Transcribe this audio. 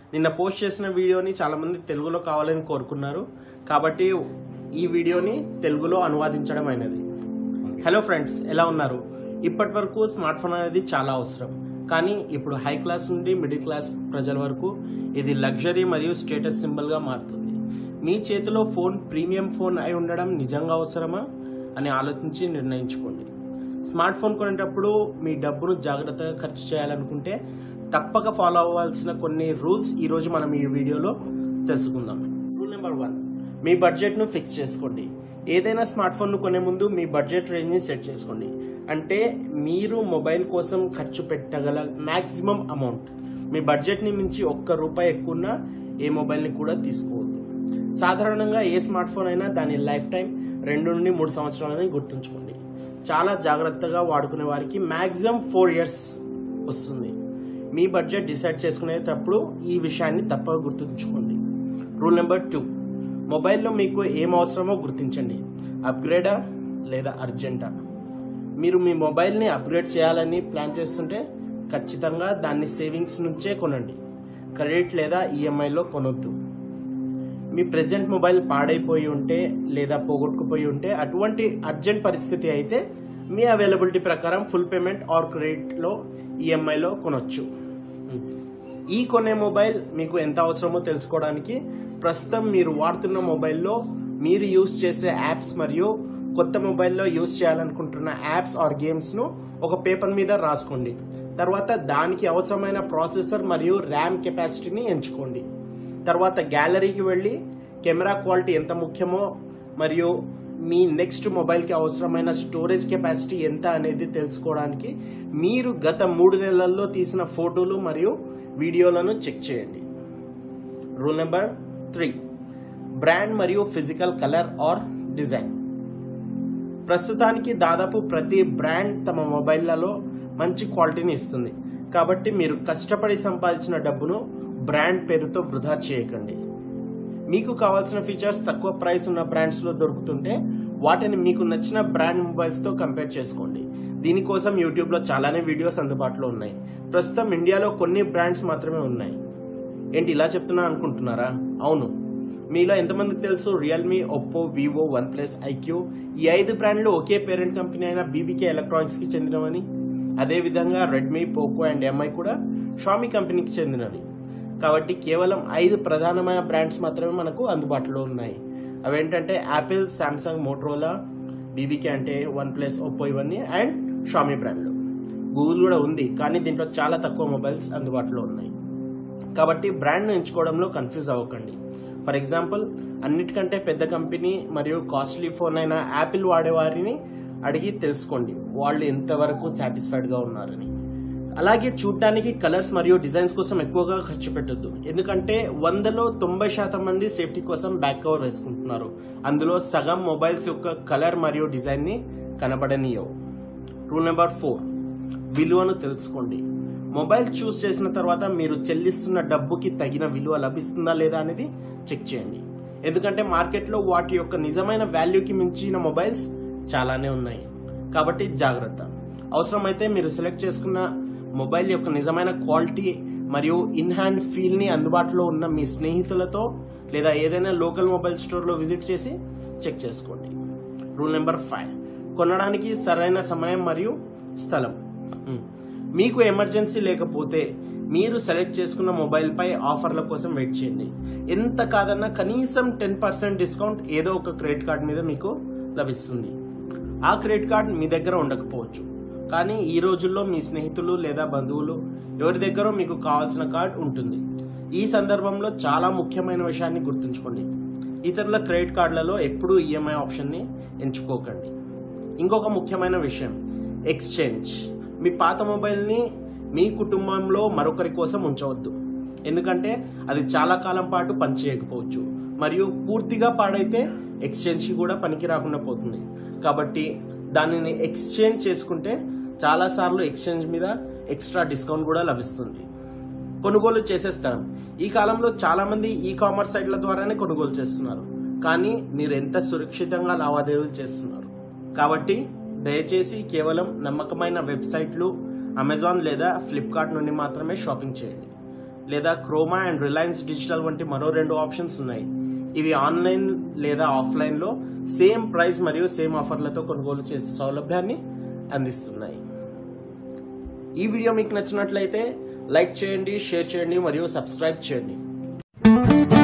నిన్న పోస్ట్ చేసిన వీడియోని చాలా మంది తెలుగులో కావాలని కోరుకున్నారు కాబట్టి ఈ వీడియోని తెలుగులో అనువాదించడం అయినది హలో ఫ్రెండ్స్ ఎలా ఉన్నారు ఇప్పటి వరకు స్మార్ట్ ఫోన్ అనేది చాలా అవసరం కానీ ఇప్పుడు హై క్లాస్ నుండి మిడిల్ క్లాస్ ప్రజల వరకు ఇది లగ్జరీ మరియు స్టేటస్ సింబల్గా మారుతుంది మీ చేతిలో ఫోన్ ప్రీమియం ఫోన్ అయి ఉండడం నిజంగా అవసరమా అని ఆలోచించి నిర్ణయించుకోండి స్మార్ట్ ఫోన్ కొనేటప్పుడు మీ డబ్బును జాగ్రత్తగా ఖర్చు చేయాలనుకుంటే తప్పక ఫాలో అవ్వాల్సిన కొన్ని రూల్స్ ఈరోజు మనం ఈ వీడియోలో తెలుసుకుందాం రూల్ నెంబర్ వన్ మీ బడ్జెట్ను ఫిక్స్ చేసుకోండి ఏదైనా స్మార్ట్ ఫోన్ను కొనే ముందు మీ బడ్జెట్ రేంజ్ని సెట్ చేసుకోండి అంటే మీరు మొబైల్ కోసం ఖర్చు పెట్టగల మ్యాక్సిమం అమౌంట్ మీ బడ్జెట్ని మించి ఒక్క రూపాయి ఎక్కువన్నా ఏ మొబైల్ని కూడా తీసుకోవద్దు సాధారణంగా ఏ స్మార్ట్ ఫోన్ అయినా దాని లైఫ్ టైం రెండు నుండి మూడు సంవత్సరాలని గుర్తుంచుకోండి చాలా జాగ్రత్తగా వాడుకునే వారికి మ్యాక్సిమం ఫోర్ ఇయర్స్ వస్తుంది మీ బడ్జెట్ డిసైడ్ చేసుకునేటప్పుడు ఈ విషయాన్ని తప్పక గుర్తుంచుకోండి రూల్ నెంబర్ టూ మొబైల్లో మీకు ఏం అవసరమో గుర్తించండి అప్గ్రేడా లేదా అర్జెంటా మీరు మీ మొబైల్ని అప్గ్రేడ్ చేయాలని ప్లాన్ చేస్తుంటే ఖచ్చితంగా దాన్ని సేవింగ్స్ నుంచే కొనండి క్రెడిట్ లేదా ఈఎంఐలో కొనొద్దు మీ ప్రెసెంట్ మొబైల్ పాడైపోయి ఉంటే లేదా పోగొట్టుకుపోయి ఉంటే అటువంటి అర్జెంట్ పరిస్థితి అయితే మీ అవైలబిలిటీ ప్రకారం ఫుల్ పేమెంట్ ఆర్ క్రెడిట్లో ఈఎంఐలో కొనొచ్చు ఈ కొనే మొబైల్ మీకు ఎంత అవసరమో తెలుసుకోవడానికి ప్రస్తుతం మీరు వాడుతున్న మొబైల్లో మీరు యూస్ చేసే యాప్స్ మరియు కొత్త మొబైల్లో యూస్ చేయాలనుకుంటున్న యాప్స్ ఆర్ గేమ్స్ను ఒక పేపర్ మీద రాసుకోండి తర్వాత దానికి అవసరమైన ప్రాసెసర్ మరియు ర్యామ్ కెపాసిటీని ఎంచుకోండి తర్వాత గ్యాలరీకి వెళ్ళి కెమెరా క్వాలిటీ ఎంత ముఖ్యమో మరియు మీ నెక్స్ట్ మొబైల్కి అవసరమైన స్టోరేజ్ కెపాసిటీ ఎంత అనేది తెలుసుకోవడానికి మీరు గత మూడు నెలల్లో తీసిన ఫోటోలు మరియు వీడియోలను చెక్ చేయండి రూల్ నెంబర్ త్రీ బ్రాండ్ మరియు ఫిజికల్ కలర్ ఆర్ డిజైన్ ప్రస్తుతానికి దాదాపు ప్రతి బ్రాండ్ తమ మొబైల్లలో మంచి క్వాలిటీని ఇస్తుంది కాబట్టి మీరు కష్టపడి సంపాదించిన డబ్బును బ్రాండ్ పేరుతో వృధా చేయకండి మీకు కావాల్సిన ఫీచర్స్ తక్కువ ప్రైస్ ఉన్న బ్రాండ్స్లో దొరుకుతుంటే వాటిని మీకు నచ్చిన బ్రాండ్ మొబైల్స్తో కంపేర్ చేసుకోండి దీనికోసం యూట్యూబ్లో చాలానే వీడియోస్ అందుబాటులో ఉన్నాయి ప్రస్తుతం ఇండియాలో కొన్ని బ్రాండ్స్ మాత్రమే ఉన్నాయి ఏంటి ఇలా చెప్తున్నా అనుకుంటున్నారా అవును మీలో ఎంతమందికి తెలుసు Realme Oppo Vivo OnePlus iQOO ఈ ఐదు బ్రాండ్లు ఒకే పేరెంట్ కంపెనీ అయిన బీబీకే ఎలక్ట్రానిక్స్కి చెందినవని అదేవిధంగా రెడ్మీ పోకో అండ్ ఎంఐ కూడా షామీ కంపెనీకి చెందినవి కాబట్టి కేవలం ఐదు ప్రధానమైన బ్రాండ్స్ మాత్రమే మనకు అందుబాటులో ఉన్నాయి అవేంటంటే యాపిల్ శాంసంగ్ మోట్రోలా బీబీకే అంటే వన్ ప్లస్ ఒప్పో ఇవన్నీ అండ్ షామీ బ్రాండ్లు గూగుల్ కూడా ఉంది కానీ దీంట్లో చాలా తక్కువ మొబైల్స్ అందుబాటులో ఉన్నాయి కాబట్టి బ్రాండ్ను ఎంచుకోవడంలో కన్ఫ్యూజ్ అవ్వకండి ఫర్ ఎగ్జాంపుల్ అన్నిటికంటే పెద్ద కంపెనీ మరియు కాస్ట్లీ ఫోన్ అయిన యాపిల్ వాడేవారిని అడిగి తెలుసుకోండి వాళ్ళు ఎంతవరకు సాటిస్ఫైడ్గా ఉన్నారని అలాగే చూడటానికి కలర్స్ మరియు డిజైన్స్ కోసం ఎక్కువగా ఖర్చు పెట్టొద్దు ఎందుకంటే వందలో తొంభై శాతం మంది సేఫ్టీ కోసం బ్యాక్ కవర్ వేసుకుంటున్నారు అందులో సగం మొబైల్స్ యొక్క కలర్ మరియు డిజైన్ని కనబడనీయవు రూల్ నెంబర్ ఫోర్ విలువను తెలుసుకోండి మొబైల్ చూస్ చేసిన తర్వాత మీరు చెల్లిస్తున్న డబ్బుకి తగిన విలువ లభిస్తుందా లేదా అనేది చెక్ చేయండి ఎందుకంటే మార్కెట్లో వాటి యొక్క నిజమైన వాల్యూకి మించిన మొబైల్స్ చాలానే ఉన్నాయి కాబట్టి జాగ్రత్త అవసరమైతే మీరు సెలెక్ట్ చేసుకున్న మొబైల్ యొక్క నిజమైన క్వాలిటీ మరియు ఇన్ హ్యాండ్ ఫీల్ని అందుబాటులో ఉన్న మీ స్నేహితులతో లేదా ఏదైనా లోకల్ మొబైల్ స్టోర్లో విజిట్ చేసి చెక్ చేసుకోండి రూల్ నెంబర్ ఫైవ్ కొనడానికి సరైన సమయం మరియు స్థలం మ్. మీకు ఎమర్జెన్సీ లేకపోతే మీరు సెలెక్ట్ చేసుకున్న మొబైల్ పై ఆఫర్ల కోసం వెయిట్ చేయండి ఎంత కాదన్నా కనీసం టెన్ పర్సెంట్ డిస్కౌంట్ ఏదో ఒక క్రెడిట్ కార్డ్ మీద మీకు లభిస్తుంది ఆ క్రెడిట్ కార్డ్ మీ దగ్గర ఉండకపోవచ్చు కానీ ఈ రోజుల్లో మీ స్నేహితులు లేదా బంధువులు ఎవరి దగ్గర మీకు కావాల్సిన కార్డ్ ఉంటుంది ఈ సందర్భంలో చాలా ముఖ్యమైన విషయాన్ని గుర్తుంచుకోండి ఇతరుల క్రెడిట్ కార్డులలో ఎప్పుడూ ఈఎంఐ ఆప్షన్ని ఎంచుకోకండి ఇంకొక ముఖ్యమైన విషయం ఎక్స్చేంజ్ మీ పాత మొబైల్ని మీ కుటుంబంలో మరొకరి కోసం ఉంచవద్దు ఎందుకంటే అది చాలా కాలం పాటు పనిచేయకపోవచ్చు మరియు పూర్తిగా పాడైతే ఎక్స్చేంజ్కి కూడా పనికి రాకుండా పోతుంది కాబట్టి దానిని ఎక్స్చేంజ్ చేసుకుంటే చాలాసార్లు ఎక్స్చేంజ్ మీద ఎక్స్ట్రా డిస్కౌంట్ కూడా లభిస్తుంది కొనుగోలు చేసేస్తాం ఈ కాలంలో చాలా మంది ఈ కామర్స్ సైట్ల ద్వారానే కొనుగోలు చేస్తున్నారు కానీ మీరు ఎంత సురక్షితంగా లావాదేవీలు చేస్తున్నారు కాబట్టి దయచేసి కేవలం నమ్మకమైన వెబ్సైట్లు అమెజాన్ లేదా ఫ్లిప్కార్ట్ నుండి మాత్రమే షాపింగ్ చేయండి లేదా క్రోమా అండ్ రిలయన్స్ డిజిటల్ వంటి మరో రెండు ఆప్షన్స్ ఉన్నాయి ఇవి ఆన్లైన్ లేదా ఆఫ్లైన్లో సేమ్ ప్రైస్ మరియు సేమ్ ఆఫర్లతో కొనుగోలు చేసే సౌలభ్యాన్ని అందిస్తున్నాయి ఈ వీడియో మీకు నచ్చినట్లయితే లైక్ చేయండి షేర్ చేయండి మరియు సబ్స్క్రైబ్ చేయండి